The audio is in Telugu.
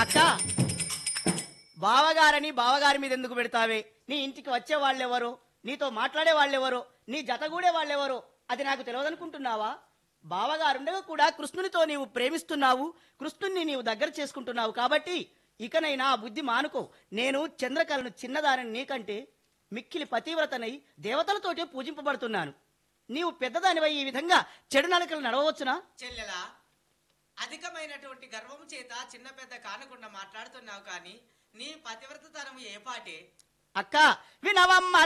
అక్క బావగారని బావగారి మీద ఎందుకు పెడతావే నీ ఇంటికి వచ్చే వాళ్ళెవరో నీతో మాట్లాడే వాళ్ళెవరో నీ జతగూడే వాళ్ళెవరో అది నాకు తెలియదనుకుంటున్నావా బావగారుండగా కూడా కృష్ణునితో నీవు ప్రేమిస్తున్నావు కృష్ణుని నీవు దగ్గర చేసుకుంటున్నావు కాబట్టి ఇకనైనా ఆ బుద్ధి మానుకో నేను చంద్రకళను చిన్నదానని నీకంటే మిక్కిలి పతివ్రతనై దేవతలతోటే పూజింపబడుతున్నాను నీవు పెద్దదానివై ఈ విధంగా చెడు నడకలు నడవచ్చునా చెల్లెలా అధికమైనటువంటి గర్వము చేత చిన్న పెద్ద కానకుండా మాట్లాడుతున్నావు కానీ నీ పతివ్రతతనము ఏ పాటే అక్క వినవమ్మ